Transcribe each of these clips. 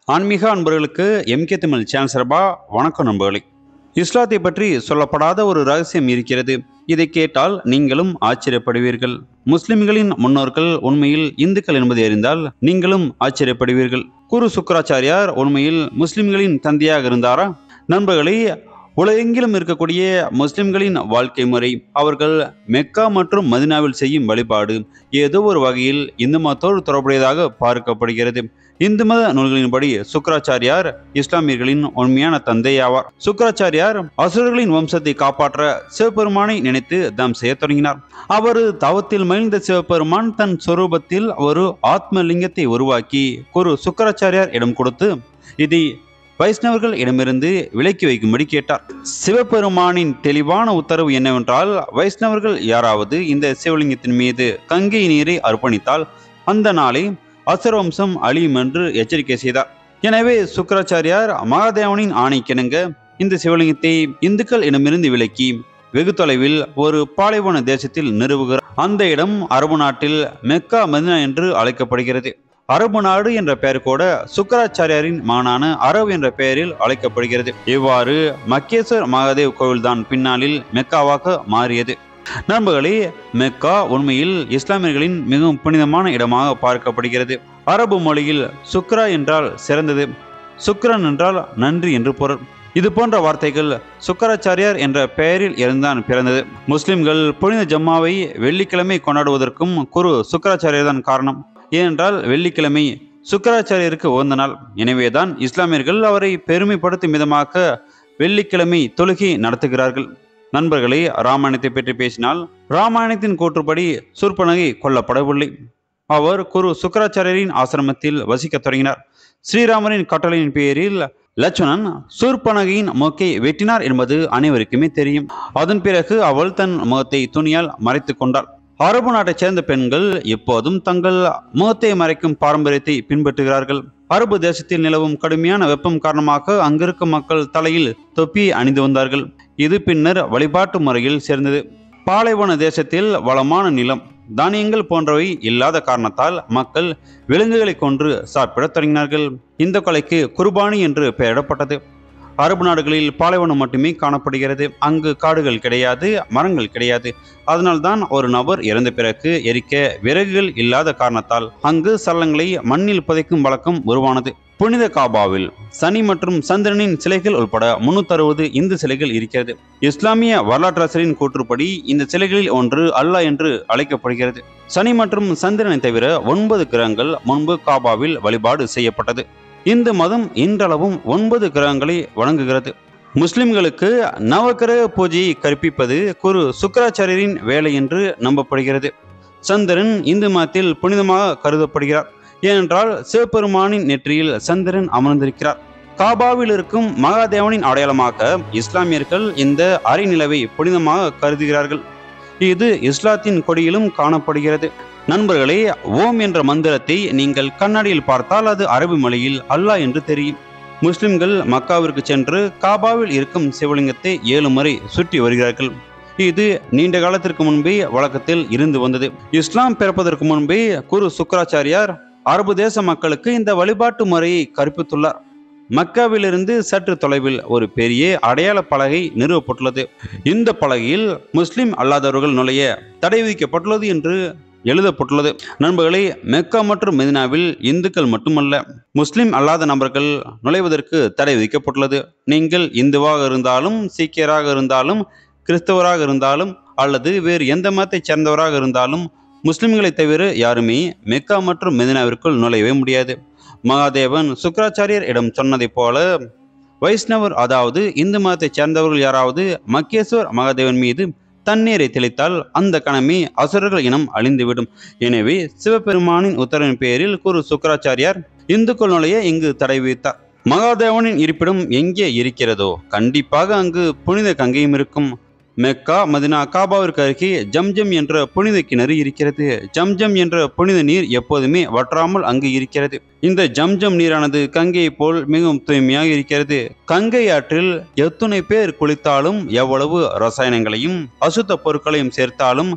ஆன்மீக அன்பர்களுக்கு MK Tamil channel சார்பா வணக்கம் நண்பர்களே இஸ்லாத்தை பற்றி சொல்லப்படாத ஒரு ரகசியம் இருக்கிறது இதை கேட்டால் நீங்களும் ஆச்சரியப்படுவீர்கள் முஸ்லிம்களின் முன்னோர்கள் உண்மையில் இந்துக்கள் என்பதை அறிந்தால் நீங்களும் ஆச்சரியப்படுவீர்கள் குரு சுக்கராச்சாரியார் உண்மையில் முஸ்லிம்களின் தந்தையாக இருந்தாரா நண்பர்களே உலகெங்கிலும் இருக்கக்கூடிய முஸ்லிம்களின் வாழ்க்கை முறை அவர்கள் மெக்கா மற்றும் மதினாவில் செய்யும் வழிபாடு ஏதோ ஒரு வகையில் இந்து மதத்தோடு தொடர்புடையதாக பார்க்கப்படுகிறது இந்து மத நூல்களின்படி சுக்கராச்சாரியார் இஸ்லாமியர்களின் உண்மையான தந்தை ஆவார் சுக்கராச்சாரியார் அசுரர்களின் வம்சத்தை காப்பாற்ற சிவபெருமானை நினைத்து தம் செய்ய தொடங்கினார் அவர் தவத்தில் மகிழ்ந்த சிவபெருமான் தன் சொரூபத்தில் ஒரு ஆத்ம லிங்கத்தை உருவாக்கி குரு சுக்கராச்சாரியார் இடம் கொடுத்து இதை வைஷ்ணவர்கள் இடமிருந்து விலக்கி வைக்கும்படி கேட்டார் சிவபெருமானின் தெளிவான உத்தரவு என்னவென்றால் வைஷ்ணவர்கள் யாராவது இந்த சிவலிங்கத்தின் மீது கங்கை நீரை அர்ப்பணித்தால் அந்த நாளை அசுரவம்சம் அழியும் என்று எச்சரிக்கை செய்தார் எனவே சுக்கராச்சாரியார் மகாதேவனின் ஆணைக்கிணங்க இந்த சிவலிங்கத்தை இந்துக்கள் இடமிருந்து விலக்கி வெகு தொலைவில் ஒரு பாலைவன தேசத்தில் நிறுவுகிறார் அந்த இடம் அரபு நாட்டில் மெக்கா மதினா என்று அழைக்கப்படுகிறது அரபு நாடு என்ற பெயர் கூட சுக்கராச்சாரியாரின் மகனான அரபு என்ற பெயரில் அழைக்கப்படுகிறது இவ்வாறு மக்கேஸ்வர் மகாதேவ் கோவில்தான் பின்னாளில் மெக்காவாக மாறியது நண்பர்களே மெக்கா உண்மையில் இஸ்லாமியர்களின் மிகவும் புனிதமான இடமாக பார்க்கப்படுகிறது அரபு மொழியில் சுக்ரா என்றால் சிறந்தது சுக்ரன் என்றால் நன்றி என்று பொருள் இது போன்ற வார்த்தைகள் சுக்கராச்சாரியார் என்ற பெயரில் இருந்தான் பிறந்தது முஸ்லிம்கள் புனித ஜம்மாவை வெள்ளிக்கிழமை கொண்டாடுவதற்கும் குரு சுக்கராச்சாரியர் தான் காரணம் ஏனென்றால் வெள்ளிக்கிழமை சுக்கராச்சாரியருக்கு உகந்த நாள் எனவேதான் இஸ்லாமியர்கள் அவரை பெருமைப்படுத்தும் விதமாக வெள்ளிக்கிழமை தொழுகை நடத்துகிறார்கள் நண்பர்களே ராமாயணத்தை பற்றி பேசினால் ராமாயணத்தின் கூற்றுப்படி சூர்பனகை கொல்லப்படவில்லை அவர் குரு சுக்கராச்சாரியரின் ஆசிரமத்தில் வசிக்கத் தொடங்கினார் ஸ்ரீராமரின் கட்டளையின் பேரில் லட்சுமணன் சூர்பனகையின் மூக்கை வெட்டினார் என்பது அனைவருக்குமே தெரியும் அதன் பிறகு அவள் தன் முகத்தை துணியால் மறைத்து கொண்டாள் அரபு நாட்டைச் சேர்ந்த பெண்கள் எப்போதும் தங்கள் முகத்தை மறைக்கும் பாரம்பரியத்தை பின்பற்றுகிறார்கள் அரபு தேசத்தில் நிலவும் கடுமையான வெப்பம் காரணமாக அங்கிருக்கும் மக்கள் தலையில் தொப்பியை அணிந்து வந்தார்கள் இது பின்னர் வழிபாட்டு முறையில் சேர்ந்தது பாலைவன தேசத்தில் வளமான நிலம் தானியங்கள் போன்றவை இல்லாத காரணத்தால் மக்கள் விலங்குகளை கொன்று சாப்பிடத் தொடங்கினார்கள் இந்த கொலைக்கு குர்பானி என்று பெயரிடப்பட்டது அரபு நாடுகளில் பாலைவனம் மட்டுமே காணப்படுகிறது அங்கு காடுகள் கிடையாது மரங்கள் கிடையாது அதனால்தான் ஒரு நபர் இறந்த பிறகு எரிக்க விறகுகள் இல்லாத காரணத்தால் அங்கு சல்லங்களை மண்ணில் புதைக்கும் வழக்கம் உருவானது புனித காபாவில் சனி மற்றும் சந்திரனின் சிலைகள் உட்பட முன்னூத்தி அறுபது இந்து சிலைகள் இருக்கிறது இஸ்லாமிய வரலாற்றாசிரியரின் கூற்றுப்படி இந்த சிலைகளில் ஒன்று அல்லாஹ் என்று அழைக்கப்படுகிறது சனி மற்றும் சந்திரனை தவிர ஒன்பது கிரகங்கள் முன்பு காபாவில் வழிபாடு செய்யப்பட்டது இந்து மதம் இன்றளவும் ஒன்பது கிரகங்களை வணங்குகிறது முஸ்லிம்களுக்கு நவக்கிரக பூஜையை கற்பிப்பது குரு சுக்கராச்சாரியரின் வேலை என்று நம்பப்படுகிறது சந்திரன் இந்து மதத்தில் புனிதமாக கருதப்படுகிறார் ஏனென்றால் சிவபெருமானின் நெற்றியில் சந்திரன் அமர்ந்திருக்கிறார் காபாவில் இருக்கும் மகாதேவனின் அடையாளமாக இஸ்லாமியர்கள் இந்த அரைநிலவை புனிதமாக கருதுகிறார்கள் இது இஸ்லாத்தின் கொடியிலும் காணப்படுகிறது நண்பர்களே ஓம் என்ற மந்திரத்தை நீங்கள் கண்ணாடியில் பார்த்தால் அது அரபி மொழியில் அல்லாஹ் என்று தெரியும் முஸ்லிம்கள் மக்காவிற்கு சென்று காபாவில் இருக்கும் சிவலிங்கத்தை ஏழு முறை சுற்றி வருகிறார்கள் இது நீண்ட காலத்திற்கு முன்பே வழக்கத்தில் இருந்து வந்தது இஸ்லாம் பிறப்பதற்கு முன்பே குரு சுக்கராச்சாரியார் அரபு தேச மக்களுக்கு இந்த வழிபாட்டு முறையை கற்பித்துள்ளார் மக்காவிலிருந்து சற்று தொலைவில் ஒரு பெரிய அடையாள பலகை நிறுவப்பட்டுள்ளது இந்த பலகையில் முஸ்லிம் அல்லாதவர்கள் நுழைய தடை விதிக்கப்பட்டுள்ளது என்று எழுதப்பட்டுள்ளது நண்பர்களே மெக்கா மற்றும் மெதினாவில் இந்துக்கள் மட்டுமல்ல முஸ்லிம் அல்லாத நபர்கள் நுழைவதற்கு தடை விதிக்கப்பட்டுள்ளது நீங்கள் இந்துவாக இருந்தாலும் சீக்கியராக இருந்தாலும் கிறிஸ்தவராக இருந்தாலும் அல்லது வேறு எந்த மதத்தைச் சேர்ந்தவராக இருந்தாலும் முஸ்லிம்களை தவிர யாருமே மெக்கா மற்றும் மெதினாவிற்குள் நுழையவே முடியாது மகாதேவன் சுக்கராச்சாரியர் இடம் சொன்னதைப் போல வைஷ்ணவர் அதாவது இந்து மதத்தைச் சேர்ந்தவர்கள் யாராவது மக்கேஸ்வர் மகாதேவன் மீது தண்ணீரை தெளித்தால் அந்த கணமே அசுரர்கள் இனம் அழிந்துவிடும் எனவே சிவபெருமானின் உத்தரவின் பேரில் குரு சுக்கராச்சாரியார் இந்துக்கள் நுழைய இங்கு தடை விதித்தார் மகாதேவனின் இருப்பிடம் எங்கே இருக்கிறதோ கண்டிப்பாக அங்கு புனித கங்கையும் இருக்கும் மெக்கா மதினா காபாவிற்கு அருகே ஜம்ஜம் என்ற புனித கிணறு இருக்கிறது ஜம்ஜம் என்ற புனித நீர் எப்போதுமே வற்றாமல் அங்கு இருக்கிறது இந்த ஜம்ஜம் நீரானது கங்கையை போல் மிகவும் தூய்மையாக இருக்கிறது கங்கை ஆற்றில் எத்துணை பேர் குளித்தாலும் எவ்வளவு ரசாயனங்களையும் அசுத்த பொருட்களையும் சேர்த்தாலும்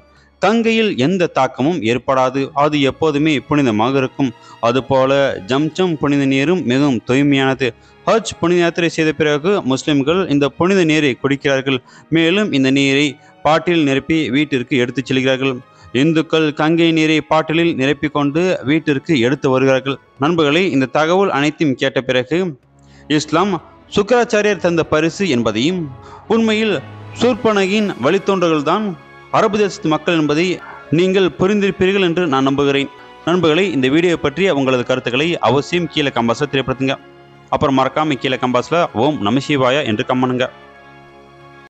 கங்கையில் எந்த தாக்கமும் ஏற்படாது அது எப்போதுமே புனிதமாக இருக்கும் அதுபோல ஜம்சம் புனித நீரும் மிகவும் தூய்மையானது ஹஜ் புனித யாத்திரை செய்த பிறகு முஸ்லிம்கள் இந்த புனித நீரை குடிக்கிறார்கள் மேலும் இந்த நீரை பாட்டில் நிரப்பி வீட்டிற்கு எடுத்துச் செல்கிறார்கள் இந்துக்கள் கங்கை நீரை பாட்டிலில் நிரப்பிக் கொண்டு வீட்டிற்கு எடுத்து வருகிறார்கள் நண்பர்களே இந்த தகவல் அனைத்தையும் கேட்ட பிறகு இஸ்லாம் சுக்கராச்சாரியர் தந்த பரிசு என்பதையும் உண்மையில் சூர்பனகின் வழித்தோன்றல்கள்தான் அரபு தேசத்து மக்கள் என்பதை நீங்கள் புரிந்திருப்பீர்கள் என்று நான் நம்புகிறேன் நண்பர்களே இந்த வீடியோ பற்றிய உங்களது கருத்துக்களை அவசியம் கீழே கம்பாஸில் தெரியப்படுத்துங்க அப்புறம் மறக்காம கீழே கம்பாஸில் ஓம் நமசிவாயா என்று கம்மனுங்க